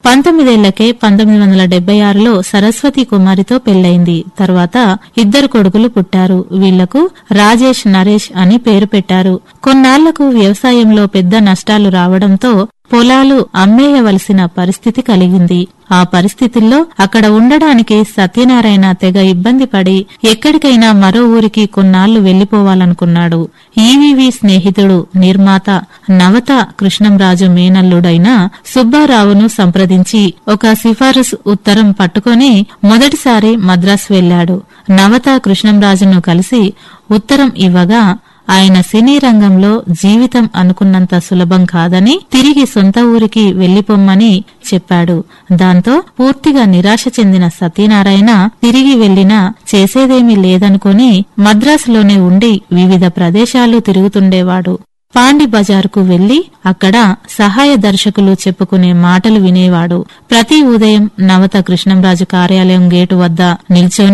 పంతొమ్మిదేళ్లకే పంతొమ్మిది వందల డెబ్బై ఆరులో సరస్వతి కుమారితో పెళ్లైంది తర్వాత ఇద్దరు కొడుకులు పుట్టారు వీళ్లకు రాజేష్ నరేష్ అని పేరు పెట్టారు కొన్నాళ్లకు వ్యవసాయంలో పెద్ద నష్టాలు రావడంతో పొలాలు అమ్మేయవలసిన పరిస్థితి కలిగింది ఆ పరిస్థితుల్లో అక్కడ ఉండడానికి సత్యనారాయణ తెగ ఇబ్బంది పడి ఎక్కడికైనా మరో ఊరికి కొన్నాళ్లు వెళ్లిపోవాలనుకున్నాడు ఈవీవి స్నేహితుడు నిర్మాత నవత కృష్ణంరాజు మేనల్లుడైన సుబ్బారావును సంప్రదించి ఒక సిఫారసు ఉత్తరం పట్టుకొని మొదటిసారి మద్రాసు వెళ్లాడు నవత కృష్ణంరాజును కలిసి ఉత్తరం ఇవ్వగా ఆయన సినీ రంగంలో జీవితం అనుకున్నంత సులభం కాదని తిరిగి సొంత ఊరికి వెళ్లిపోమ్మని చెప్పాడు దాంతో పూర్తిగా నిరాశ చెందిన సత్యనారాయణ తిరిగి వెళ్లినా చేసేదేమీ లేదనుకుని మద్రాసులోనే ఉండి వివిధ ప్రదేశాలు తిరుగుతుండేవాడు పాండి బజారుకు వెళ్లి అక్కడ సహాయ దర్శకులు చెప్పుకునే మాటలు వినేవాడు ప్రతి ఉదయం నవత కృష్ణంరాజు కార్యాలయం గేటు వద్ద నిల్చొని